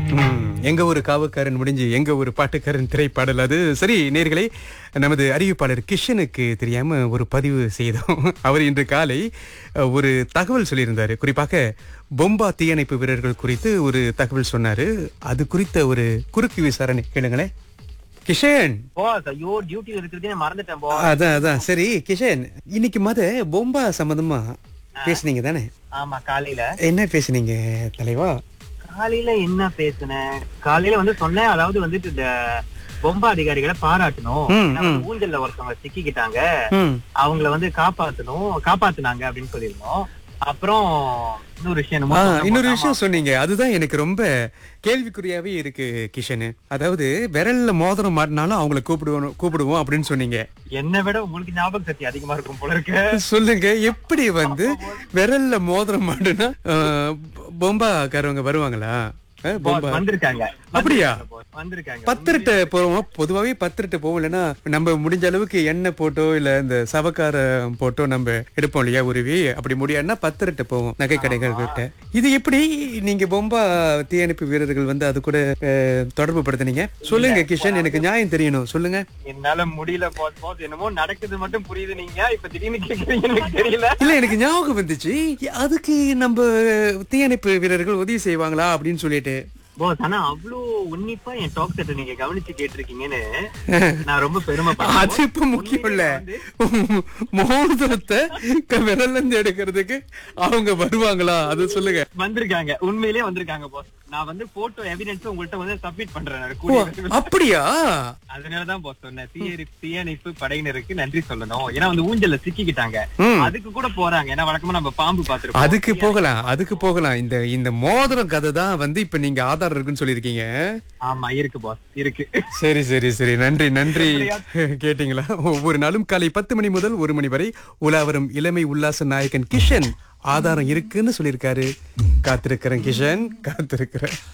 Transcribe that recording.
ம், எங்க ஒரு காவக்காரன் முடிஞ்சு எங்க ஒரு பாட்டுக்காரன் திரைப்பாடல் அது சரி நேர்களே நமது அறிவிப்பாளர் கிஷனுக்கு தெரியாம ஒரு பதிவு செய்தோம் அவர் இன்று காலை அஹ், ஒரு தகவல் சொல்லியிருந்தாரு குறிப்பாக பொம்பா தீயணைப்பு வீரர்கள் குறித்து ஒரு தகவல் சொன்னாரு அது குறித்த ஒரு குறுக்கு விசாரணை கேளுங்களேன் கிஷன் போஸ் ஐயோ டியூட்டி இருக்கிறதே மறந்துட்டேன் போஸ் அதான் அதான் சரி கிஷன் இன்னைக்கு மத பொம்பா சம்பந்தமா பேசுனீங்க தானே ஆமா காலையில என்ன பேசுனீங்க தலைவா காலையில என்ன பேசுனேன் காலையில வந்து சொன்னேன் அதாவது வந்துட்டு இந்த பொம்பா அதிகாரிகளை பாராட்டணும் ம், ஏன்னா வந்து ஊஞ்சல்ல ஒருத்தவங்க சிக்கிக்கிட்டாங்க ம் அவங்கள வந்து காப்பாத்தணும் காப்பாத்துனாங்க அப்படின்னு சொல்லியிருந்தோம் அப்புறம் இன்னொரு விஷயம் என்னமோ ஆ, சொன்னேன் இன்னொரு போஸ். விஷயம் சொன்னீங்க அதுதான் எனக்கு ரொம்ப கேள்விக்குறியாவே இருக்கு கிஷனு அதாவது விரல்ல மோதிரம் மாட்டினாலும் அவங்கள கூப்பிடுவோம் கூப்பிடுவோம் அப்படின்னு சொன்னீங்க என்னை விட உங்களுக்கு ஞாபக சக்தி அதிகமா இருக்கும் போல இருக்கு சொல்லுங்க எப்படி வந்து விரல்ல மோதிரம் மாட்டுனா பொம்பாக்காரவங்க வருவாங்களா ஆ, போஸ், பொம்பா வந்திருக்காங்க அப்படியா? போஸ், வந்திருக்காங்க பத்திரட்ட போவோம் பொதுவாவே பத்திரட்ட போவோம் இல்லைன்னா நம்ம முடிஞ்ச அளவுக்கு எண்ணெய் போட்டோ இல்ல இந்த சவக்காரம் போட்டோ நம்ம எடுப்போம் இல்லையா உருவி அப்படி முடியாதுன்னா பத்திரட்ட போவோம் நகை கடைகள் கிட்ட இது எப்படி நீங்க பொம்பா தீயணைப்பு வீரர்கள் வந்து அது கூட அஹ், தொடர்பு படுத்துனீங்க சொல்லுங்க கிஷன் எனக்கு நியாயம் தெரியணும் சொல்லுங்க என்னால முடியல போஸ் போஸ் என்னமோ நடக்குது மட்டும் புரியுது நீங்க இப்ப திடீர்னு கேக்குறீங்க எனக்கு தெரியல இல்ல எனக்கு ஞாபகம் வந்துச்சு அதுக்கு நம்ம தீயணைப்பு வீரர்கள் உதவி செய்வாங்களா அப்படின்னு சொல்லிட்டு போஸ் ஆனா அவ்வளவு உன்னிப்பா என் டாக் செட்டை நீங்க கவனிச்சு கேட்டிருக்கீங்கன்னு நான் ரொம்ப பெருமைப்படுறேன் அது இப்ப முக்கியம் இல்ல மோதிரத்தை க- விரல்ல இருந்து எடுக்கிறதுக்கு அவங்க வருவாங்களா அது சொல்லுங்க வந்திருக்காங்க உண்மையிலேயே வந்திருக்காங்க போஸ் நான் வந்து போட்டோ எவிடன்ஸ் உங்கள்ட்ட வந்து சப்மிட் பண்றேன் நான் ஓ, கூடிய விரைவில். அப்படியா அதனாலதான் போஸ் சொன்னேன் தீயணை- தீயணைப்பு படையினருக்கு நன்றி சொல்லணும் ஏன்னா வந்து ஊஞ்சல்ல சிக்கிக்கிட்டாங்க ம். அதுக்கு கூட போறாங்க ஏன்னா வழக்கமா நம்ம பாம்பு பாத்துருப்போம் அதுக்கு போகலாம் அதுக்கு போகலாம் இந்த இந்த மோதிரம் கதை தான் வந்து இப்ப நீங்க ஆதாரம் இருக்குன்னு சொல்லிருக்கீங்க ஆமா இருக்கு போஸ் இருக்கு சரி சரி சரி நன்றி நன்றி கேட்டீங்களா ஒவ்வொரு நாளும் காலை பத்து மணி முதல் ஒரு மணி வரை உலாவரும் இளமை உல்லாச நாயகன் கிஷன் ஆதாரம் இருக்குன்னு சொல்லியிருக்காரு காத்திருக்கிறேன் கிஷன் காத்திருக்கிறேன்